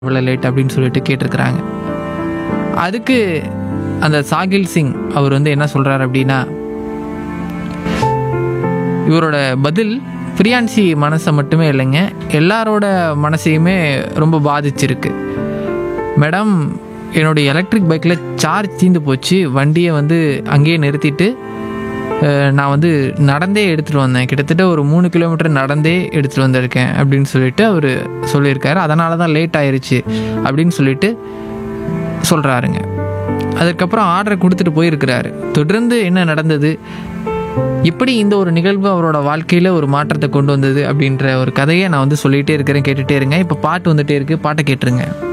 இவ்வளோ லேட் அப்படின்னு சொல்லிட்டு கேட்டிருக்கிறாங்க அதுக்கு அந்த சாகில் சிங் அவர் வந்து என்ன சொல்கிறார் அப்படின்னா இவரோட பதில் பிரியான்சி மனசை மட்டுமே இல்லைங்க எல்லாரோட மனசையுமே ரொம்ப பாதிச்சிருக்கு மேடம் என்னுடைய எலக்ட்ரிக் பைக்கில் சார்ஜ் தீந்து போச்சு வண்டியை வந்து அங்கேயே நிறுத்திட்டு அஹ், நான் வந்து நடந்தே எடுத்துகிட்டு வந்தேன் கிட்டத்தட்ட ஒரு மூணு கிலோமீட்டர் நடந்தே எடுத்துகிட்டு வந்திருக்கேன் அப்படின்னு சொல்லிட்டு அவர் சொல்லியிருக்காரு அதனால தான் லேட் ஆயிருச்சு அப்படின்னு சொல்லிட்டு சொல்கிறாருங்க அதுக்கப்புறம் ஆர்டரை கொடுத்துட்டு போயிருக்கிறாரு தொடர்ந்து என்ன நடந்தது எப்படி இந்த ஒரு நிகழ்வு அவரோட வாழ்க்கையில் ஒரு மாற்றத்தை கொண்டு வந்தது அப்படின்ற ஒரு கதையை நான் வந்து சொல்லிகிட்டே இருக்கிறேன் கேட்டுகிட்டே இருங்க இப்போ பாட்டு வந்துட்டே இருக்கு பாட்டை கேட்டுருங்க